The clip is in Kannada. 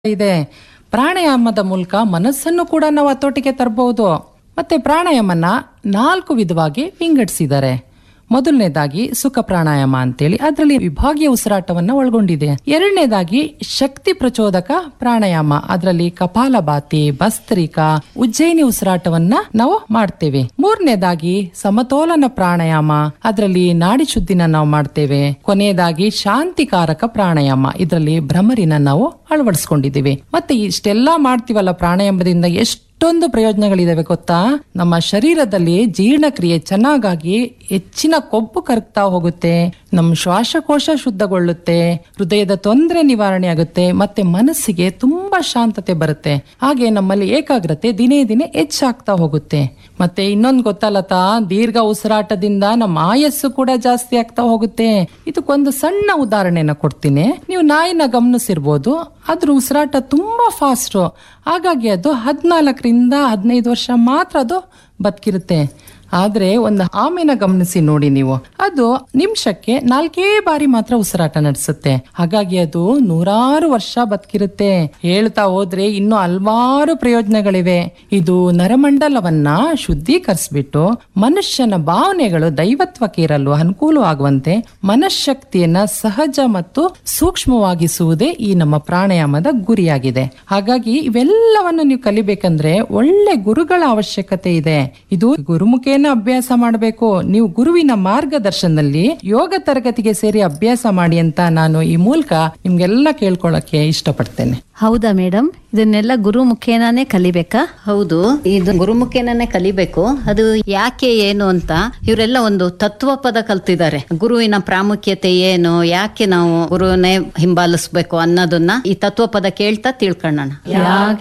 ಇದೆ ಪ್ರಾಣಾಯಾಮದ ಮೂಲಕ ಮನಸ್ಸನ್ನು ಕೂಡ ನಾವು ಹತೋಟಿಗೆ ತರಬಹುದು ಮತ್ತೆ ಪ್ರಾಣಾಯಾಮನ ನಾಲ್ಕು ವಿಧವಾಗಿ ವಿಂಗಡಿಸಿದ್ದಾರೆ ಮೊದಲನೇದಾಗಿ ಸುಖ ಪ್ರಾಣಾಯಾಮ ಅಂತೇಳಿ ಅದರಲ್ಲಿ ವಿಭಾಗೀಯ ಉಸಿರಾಟವನ್ನ ಒಳಗೊಂಡಿದೆ ಎರಡನೇದಾಗಿ ಶಕ್ತಿ ಪ್ರಚೋದಕ ಪ್ರಾಣಾಯಾಮ ಅದರಲ್ಲಿ ಕಪಾಲಭಾತಿ ಭಸ್ತ್ರಿಕಾ ಉಜ್ಜಯಿನಿ ಉಸಿರಾಟವನ್ನ ನಾವು ಮಾಡ್ತೇವೆ ಮೂರನೇದಾಗಿ ಸಮತೋಲನ ಪ್ರಾಣಾಯಾಮ ಅದರಲ್ಲಿ ನಾಡಿ ಶುದ್ಧಿನ ನಾವು ಮಾಡ್ತೇವೆ ಕೊನೆಯದಾಗಿ ಶಾಂತಿಕಾರಕ ಪ್ರಾಣಾಯಾಮ ಇದರಲ್ಲಿ ಭ್ರಮರಿನ ನಾವು ಅಳವಡಿಸ್ಕೊಂಡಿದ್ದೀವಿ ಮತ್ತೆ ಇಷ್ಟೆಲ್ಲಾ ಮಾಡ್ತೀವಲ್ಲ ಪ್ರಾಣಾಯಾಮದಿಂದ ಎಷ್ಟೊಂದು ಪ್ರಯೋಜನಗಳಿದಾವೆ ಗೊತ್ತಾ ನಮ್ಮ ಶರೀರದಲ್ಲಿ ಜೀರ್ಣಕ್ರಿಯೆ ಚೆನ್ನಾಗಾಗಿ ಹೆಚ್ಚಿನ ಕೊಬ್ಬು ಕರಗ್ತಾ ಹೋಗುತ್ತೆ ನಮ್ಮ ಶ್ವಾಸಕೋಶ ಶುದ್ಧಗೊಳ್ಳುತ್ತೆ ಹೃದಯದ ತೊಂದರೆ ನಿವಾರಣೆ ಆಗುತ್ತೆ ಮತ್ತೆ ಮನಸ್ಸಿಗೆ ತುಂಬಾ ಶಾಂತತೆ ಬರುತ್ತೆ ಹಾಗೆ ನಮ್ಮಲ್ಲಿ ಏಕಾಗ್ರತೆ ದಿನೇ ದಿನೇ ಹೆಚ್ಚಾಗ್ತಾ ಹೋಗುತ್ತೆ ಮತ್ತೆ ಇನ್ನೊಂದು ಗೊತ್ತಲ್ಲತಾ ದೀರ್ಘ ಉಸಿರಾಟದಿಂದ ನಮ್ಮ ಆಯಸ್ಸು ಕೂಡ ಜಾಸ್ತಿ ಆಗ್ತಾ ಹೋಗುತ್ತೆ ಇದಕ್ಕೊಂದು ಸಣ್ಣ ಉದಾಹರಣೆನ ಕೊಡ್ತೀನಿ ನೀವು ನಾಯಿನ ಗಮನಿಸಿರ್ಬೋದು ಅದ್ರ ಉಸಿರಾಟ ತುಂಬಾ ಫಾಸ್ಟ್ ಹಾಗಾಗಿ ಅದು ಹದಿನಾಲ್ಕರಿಂದ ಹದಿನೈದು ವರ್ಷ ಮಾತ್ರ ಅದು ಬದುಕಿರುತ್ತೆ ಆದ್ರೆ ಒಂದು ಆಮೆನ ಗಮನಿಸಿ ನೋಡಿ ನೀವು ಅದು ನಿಮಿಷಕ್ಕೆ ನಾಲ್ಕೇ ಬಾರಿ ಮಾತ್ರ ಉಸಿರಾಟ ನಡೆಸುತ್ತೆ ಹಾಗಾಗಿ ಅದು ನೂರಾರು ವರ್ಷ ಬದುಕಿರುತ್ತೆ ಹೇಳ್ತಾ ಹೋದ್ರೆ ಇನ್ನು ಹಲ್ವಾರು ಪ್ರಯೋಜನಗಳಿವೆ ಇದು ನರಮಂಡಲವನ್ನ ಶುದ್ಧೀಕರಿಸ್ಬಿಟ್ಟು ಮನುಷ್ಯನ ಭಾವನೆಗಳು ದೈವತ್ವಕ್ಕೇರಲು ಅನುಕೂಲವಾಗುವಂತೆ ಮನಃಶಕ್ತಿಯನ್ನ ಸಹಜ ಮತ್ತು ಸೂಕ್ಷ್ಮವಾಗಿಸುವುದೇ ಈ ನಮ್ಮ ಪ್ರಾಣಾಯಾಮದ ಗುರಿಯಾಗಿದೆ ಹಾಗಾಗಿ ಇವೆಲ್ಲವನ್ನು ನೀವು ಕಲಿಬೇಕಂದ್ರೆ ಒಳ್ಳೆ ಗುರುಗಳ ಅವಶ್ಯಕತೆ ಇದೆ ಇದು ಗುರುಮುಖೇನ ಅಭ್ಯಾಸ ಮಾಡಬೇಕು ನೀವು ಗುರುವಿನ ಮಾರ್ಗದರ್ಶನದಲ್ಲಿ ಯೋಗ ತರಗತಿಗೆ ಸೇರಿ ಅಭ್ಯಾಸ ಮಾಡಿ ಅಂತ ನಾನು ಈ ಮೂಲಕ ನಿಮ್ಗೆಲ್ಲ ಕೇಳ್ಕೊಳ್ಳಕ್ಕೆ ಇಷ್ಟಪಡ್ತೇನೆ ಹೌದಾ ಮೇಡಮ್ ಇದನ್ನೆಲ್ಲ ಗುರು ಮುಖೇನಾನೇ ಕಲಿಬೇಕಾ ಹೌದು ಇದು ಗುರುಮುಖೇನೇ ಕಲಿಬೇಕು ಅದು ಯಾಕೆ ಏನು ಅಂತ ಇವರೆಲ್ಲ ಒಂದು ತತ್ವ ಪದ ಕಲ್ತಿದ್ದಾರೆ ಗುರುವಿನ ಪ್ರಾಮುಖ್ಯತೆ ಏನು ಯಾಕೆ ನಾವು ಗುರುವನ್ನೇ ಹಿಂಬಾಲಿಸ್ಬೇಕು ಅನ್ನೋದನ್ನ ಈ ತತ್ವ ಪದ ಕೇಳ್ತಾ ತಿಳ್ಕೊಳ್ಳೋಣ